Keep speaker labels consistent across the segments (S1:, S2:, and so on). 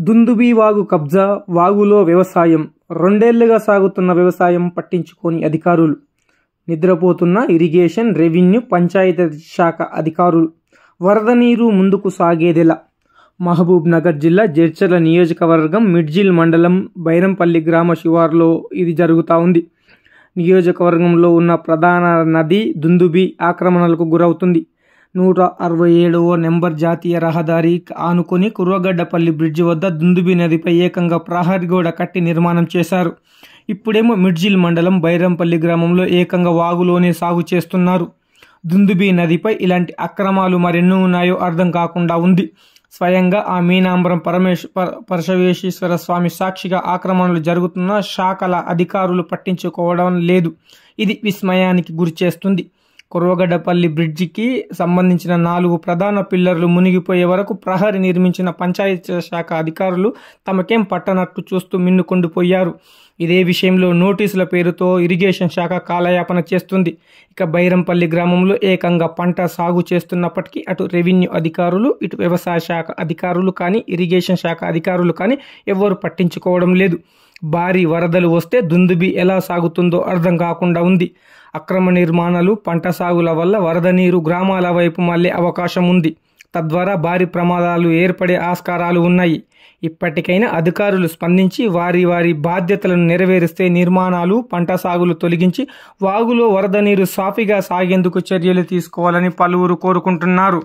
S1: దుందుబి వాగు కబ్జా వాగులో వ్యవసాయం రెండేళ్లుగా సాగుతున్న వ్యవసాయం పట్టించుకోని అధికారులు నిద్రపోతున్న ఇరిగేషన్ రెవెన్యూ పంచాయతీ శాఖ అధికారులు వరద నీరు ముందుకు సాగేదెలా మహబూబ్ నగర్ జిల్లా జడ్చర్ల నియోజకవర్గం మిడ్జిల్ మండలం బైరంపల్లి గ్రామ శివారులో ఇది జరుగుతూ ఉంది నియోజకవర్గంలో ఉన్న ప్రధాన నది దుందుబి ఆక్రమణలకు గురవుతుంది నూట అరవై ఏడవ నెంబర్ జాతీయ రహదారి ఆనుకొని కుర్వగడ్డపల్లి బ్రిడ్జి వద్ద దుందుబి నదిపై ఏకంగా ప్రహరీ గోడ కట్టి నిర్మాణం చేశారు ఇప్పుడేమో మిడ్జిల్ మండలం బైరంపల్లి గ్రామంలో ఏకంగా వాగులోనే సాగు చేస్తున్నారు దుందుబి నదిపై ఇలాంటి అక్రమాలు మరెన్నో ఉన్నాయో అర్థం కాకుండా ఉంది స్వయంగా ఆ మీనాంబరం పరమేశ్వ పర- పరశవేశ్వర స్వామి సాక్షిగా ఆక్రమణలు జరుగుతున్న శాఖల అధికారులు పట్టించుకోవడం లేదు ఇది విస్మయానికి గురిచేస్తుంది కురవగడ్డపల్లి బ్రిడ్జికి సంబంధించిన నాలుగు ప్రధాన పిల్లర్లు మునిగిపోయే వరకు ప్రహరీ నిర్మించిన పంచాయతీ శాఖ అధికారులు తమకేం పట్టనట్టు చూస్తూ మిన్నుకుండిపోయారు ఇదే విషయంలో నోటీసుల పేరుతో ఇరిగేషన్ శాఖ కాలయాపన చేస్తుంది ఇక బైరంపల్లి గ్రామంలో ఏకంగా పంట సాగు చేస్తున్నప్పటికీ అటు రెవెన్యూ అధికారులు ఇటు వ్యవసాయ శాఖ అధికారులు కానీ ఇరిగేషన్ శాఖ అధికారులు కానీ ఎవరు పట్టించుకోవడం లేదు భారీ వరదలు వస్తే దుందుబి ఎలా సాగుతుందో అర్థం కాకుండా ఉంది అక్రమ నిర్మాణాలు పంట సాగుల వల్ల వరద నీరు గ్రామాల వైపు మళ్ళీ అవకాశం ఉంది తద్వారా భారీ ప్రమాదాలు ఏర్పడే ఆస్కారాలు ఉన్నాయి ఇప్పటికైనా అధికారులు స్పందించి వారి వారి బాధ్యతలను నెరవేరిస్తే నిర్మాణాలు పంట సాగులు తొలగించి వాగులో వరద నీరు సాఫీగా సాగేందుకు చర్యలు తీసుకోవాలని పలువురు కోరుకుంటున్నారు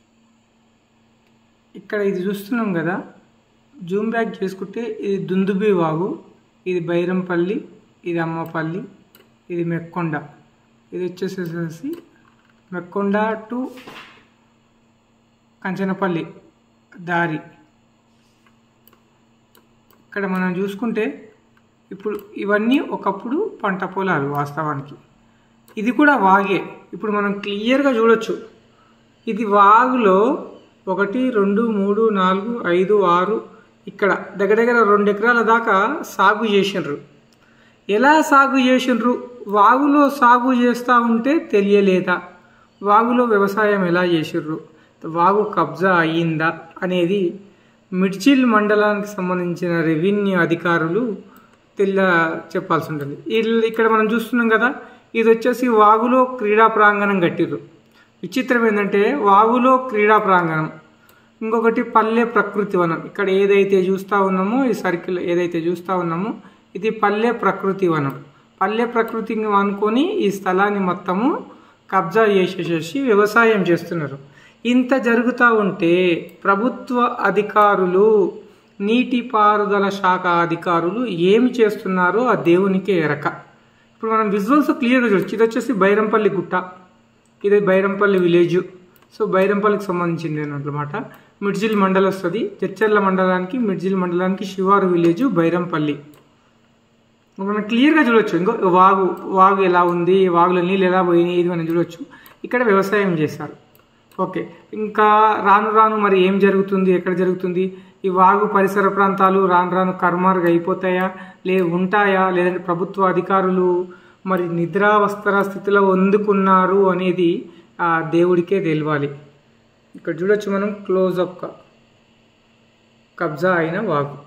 S1: ఇక్కడ ఇది చూస్తున్నాం కదా జూమ్ బ్యాక్ చేసుకుంటే ఇది దుందుబి వాగు ఇది బైరంపల్లి ఇది అమ్మపల్లి ఇది మెక్కొండ ఇది వచ్చేసేసి మెక్కొండ టు కంచనపల్లి దారి ఇక్కడ మనం చూసుకుంటే ఇప్పుడు ఇవన్నీ ఒకప్పుడు పంట పొలాలు వాస్తవానికి ఇది కూడా వాగే ఇప్పుడు మనం క్లియర్గా చూడొచ్చు ఇది వాగులో ఒకటి రెండు మూడు నాలుగు ఐదు ఆరు ఇక్కడ దగ్గర దగ్గర రెండు ఎకరాల దాకా సాగు చేసిండ్రు ఎలా సాగు చేసిండ్రు వాగులో సాగు చేస్తూ ఉంటే తెలియలేదా వాగులో వ్యవసాయం ఎలా చేసిండ్రు వాగు కబ్జా అయ్యిందా అనేది మిడ్చిల్ మండలానికి సంబంధించిన రెవెన్యూ అధికారులు తెల్ల చెప్పాల్సి ఉంటుంది వీళ్ళు ఇక్కడ మనం చూస్తున్నాం కదా ఇది వచ్చేసి వాగులో క్రీడా ప్రాంగణం కట్టిర్రు విచిత్రం ఏంటంటే వాగులో క్రీడా ప్రాంగణం ఇంకొకటి పల్లె ప్రకృతి వనం ఇక్కడ ఏదైతే చూస్తూ ఉన్నామో ఈ సర్కిల్ ఏదైతే చూస్తూ ఉన్నామో ఇది పల్లె ప్రకృతి వనం పల్లె ప్రకృతిని అనుకొని ఈ స్థలాన్ని మొత్తము కబ్జా చేసేసేసి వ్యవసాయం చేస్తున్నారు ఇంత జరుగుతూ ఉంటే ప్రభుత్వ అధికారులు నీటిపారుదల శాఖ అధికారులు ఏమి చేస్తున్నారో ఆ దేవునికే ఎరక ఇప్పుడు మనం విజువల్స్ క్లియర్గా చూడొచ్చు ఇది వచ్చేసి బైరంపల్లి గుట్ట ఇది బైరంపల్లి విలేజ్ సో బైరంపల్లికి సంబంధించింది అన్నమాట మిడ్జిల్ మండలం వస్తుంది చర్చర్ల మండలానికి మిడ్జిల్ మండలానికి శివారు విలేజ్ బైరంపల్లి మనం క్లియర్గా చూడొచ్చు ఇంకో వాగు వాగు ఎలా ఉంది వాగులో నీళ్ళు ఎలా పోయినాయి ఇది మనం చూడొచ్చు ఇక్కడ వ్యవసాయం చేశారు ఓకే ఇంకా రాను రాను మరి ఏం జరుగుతుంది ఎక్కడ జరుగుతుంది ఈ వాగు పరిసర ప్రాంతాలు రాను రాను కర్మారుగా అయిపోతాయా లే ఉంటాయా లేదంటే ప్రభుత్వ అధికారులు మరి నిద్రావస్థర స్థితిలో వందుకున్నారు అనేది ఆ దేవుడికే తెలియాలి ఇక్కడ చూడొచ్చు మనం క్లోజ్ అప్ కబ్జా అయిన వాగు